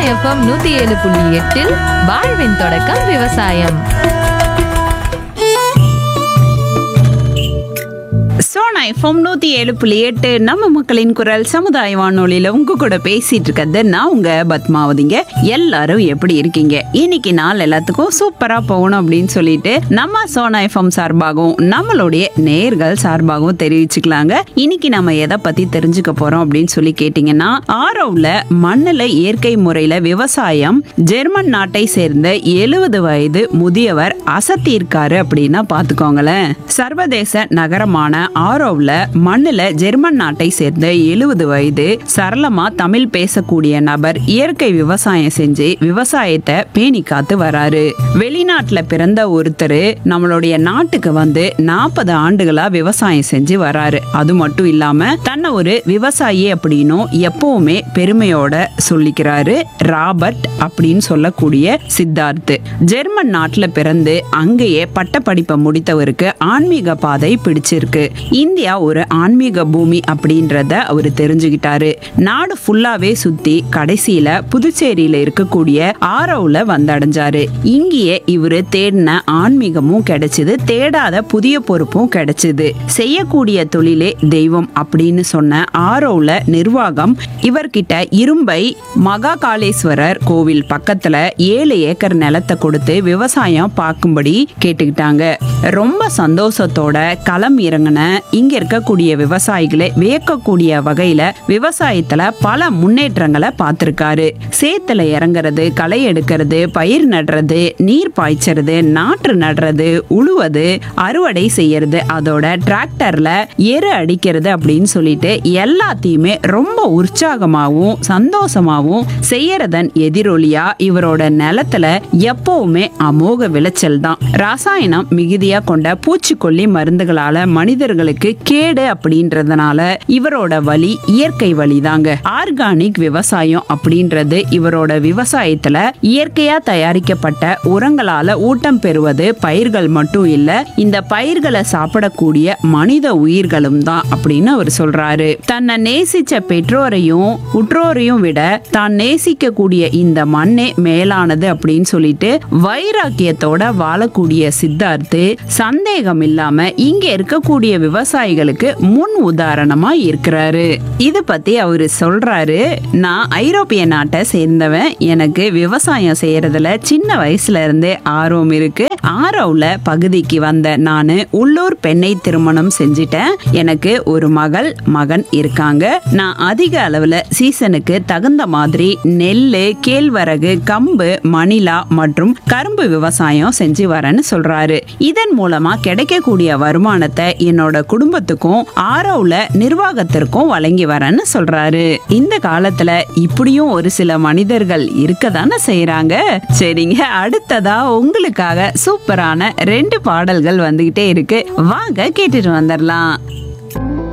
FM நூத்தி ஏழு புள்ளி எட்டில் வாழ்வின் தொடக்கம் விவசாயம் சோனா எஃப்எம் நூத்தி ஏழு புள்ளி எட்டு நம்ம மக்களின் குரல் சமுதாய வானொலியில உங்க கூட பேசிட்டு இருக்கிறது நான் உங்க பத்மாவதிங்க எல்லாரும் எப்படி இருக்கீங்க இன்னைக்கு நாள் எல்லாத்துக்கும் சூப்பரா போகணும் அப்படின்னு சொல்லிட்டு நம்ம சோனா எஃப்எம் சார்பாகவும் நம்மளுடைய நேர்கள் சார்பாகவும் தெரிவிச்சுக்கலாங்க இன்னைக்கு நம்ம எதை பத்தி தெரிஞ்சுக்க போறோம் அப்படின்னு சொல்லி கேட்டீங்கன்னா ஆரோவில் மண்ணுல இயற்கை முறையில விவசாயம் ஜெர்மன் நாட்டை சேர்ந்த எழுபது வயது முதியவர் அசத்தியிருக்காரு அப்படின்னா பாத்துக்கோங்களேன் சர்வதேச நகரமான ஆரோவில் மண்ணுல ஜெர்மன் நாட்டை சேர்ந்த எழுபது வயது சரளமா தமிழ் பேசக்கூடிய நபர் இயற்கை விவசாயம் செஞ்சு விவசாயத்தை பேணி காத்து வராரு வெளிநாட்டுல பிறந்த ஒருத்தர் நம்மளுடைய நாட்டுக்கு வந்து நாற்பது ஆண்டுகளா விவசாயம் செஞ்சு வராரு அது மட்டும் இல்லாம தன்னை ஒரு விவசாயி அப்படின்னும் எப்பவுமே பெருமையோட சொல்லிக்கிறாரு ராபர்ட் அப்படின்னு சொல்லக்கூடிய சித்தார்த் ஜெர்மன் நாட்டுல பிறந்து அங்கேயே பட்டப்படிப்பை முடித்தவருக்கு ஆன்மீக பாதை பிடிச்சிருக்கு இந்தியா ஒரு ஆன்மீக பூமி அப்படின்றத அவர் தெரிஞ்சுக்கிட்டாரு நாடு ஃபுல்லாவே சுத்தி கடைசியில புதுச்சேரியில இருக்கக்கூடிய ஆரோவில் வந்தடைஞ்சாரு இங்கேயே இவரு தேடின ஆன்மீகமும் கிடைச்சது தேடாத புதிய பொறுப்பும் கிடைச்சது செய்யக்கூடிய தொழிலே தெய்வம் அப்படின்னு சொன்ன ஆரோவில் நிர்வாகம் இவர்கிட்ட இரும்பை மகா காளேஸ்வரர் கோவில் பக்கத்துல ஏழு ஏக்கர் நிலத்தை கொடுத்து விவசாயம் பார்க்கும்படி கேட்டுக்கிட்டாங்க ரொம்ப சந்தோஷத்தோட களம் இறங்கின இங்க இருக்கக்கூடிய விவசாயிகளை வியக்கக்கூடிய வகையில விவசாயத்துல பல முன்னேற்றங்களை பார்த்திருக்காரு சேத்துல இறங்குறது களை எடுக்கிறது பயிர் நடுறது நீர் பாய்ச்சறது நாற்று நடுறது உழுவது அறுவடை செய்யறது அதோட டிராக்டர்ல எரு அடிக்கிறது அப்படின்னு சொல்லிட்டு எல்லாத்தையுமே ரொம்ப உற்சாகமாகவும் சந்தோஷமாகவும் செய்யறதன் எதிரொலியா இவரோட நிலத்துல எப்பவுமே அமோக விளைச்சல் தான் ராசாயனம் மிகுதியா கொண்ட பூச்சிக்கொல்லி மருந்துகளால மனிதர்களுக்கு கேடு அப்படின்றதுனால இவரோட வழி இயற்கை வழிதாங்க ஆர்கானிக் விவசாயம் அப்படின்றது இவரோட விவசாயத்துல இயற்கையா தயாரிக்கப்பட்ட உரங்களால ஊட்டம் பெறுவது பயிர்கள் மட்டும் இல்ல இந்த பயிர்களை சாப்பிடக்கூடிய மனித உயிர்களும் தான் அப்படின்னு அவர் சொல்றாரு தன்னை நேசிச்ச பெற்றோரையும் உற்றோரையும் விட தான் நேசிக்கக்கூடிய இந்த மண்ணே மேலானது அப்படின்னு சொல்லிட்டு வைராக்கியத்தோட வாழக்கூடிய சித்தார்த்து சந்தேகம் இல்லாம இங்க இருக்கக்கூடிய விவசாயிகளுக்கு முன் உதாரணமா இருக்கிறாரு இது பத்தி அவரு சொல்றாரு நான் ஐரோப்பிய நாட்டை சேர்ந்தவன் எனக்கு விவசாயம் செய்யறதுல சின்ன வயசுல இருந்தே ஆர்வம் இருக்கு ஆரோவில் பகுதிக்கு வந்த நானு உள்ளூர் பெண்ணை திருமணம் செஞ்சிட்டேன் எனக்கு ஒரு மகள் மகன் இருக்காங்க நான் அதிக அளவுல சீசனுக்கு தகுந்த மாதிரி நெல்லு கேழ்வரகு கம்பு மணிலா மற்றும் கரும்பு விவசாயம் செஞ்சு வரேன்னு சொல்றாரு இதன் மூலமா கிடைக்கக்கூடிய வருமானத்தை என்னோட குடும்பத்துக்கும் ஆரோவில் நிர்வாகத்திற்கும் வழங்கி வரேன்னு சொல்றாரு இந்த காலத்துல இப்படியும் ஒரு சில மனிதர்கள் இருக்கதானே செய்யறாங்க சரிங்க அடுத்ததா உங்களுக்காக சூப்பரான ரெண்டு பாடல்கள் வந்துகிட்டே இருக்கு வாங்க கேட்டுட்டு வந்துடலாம்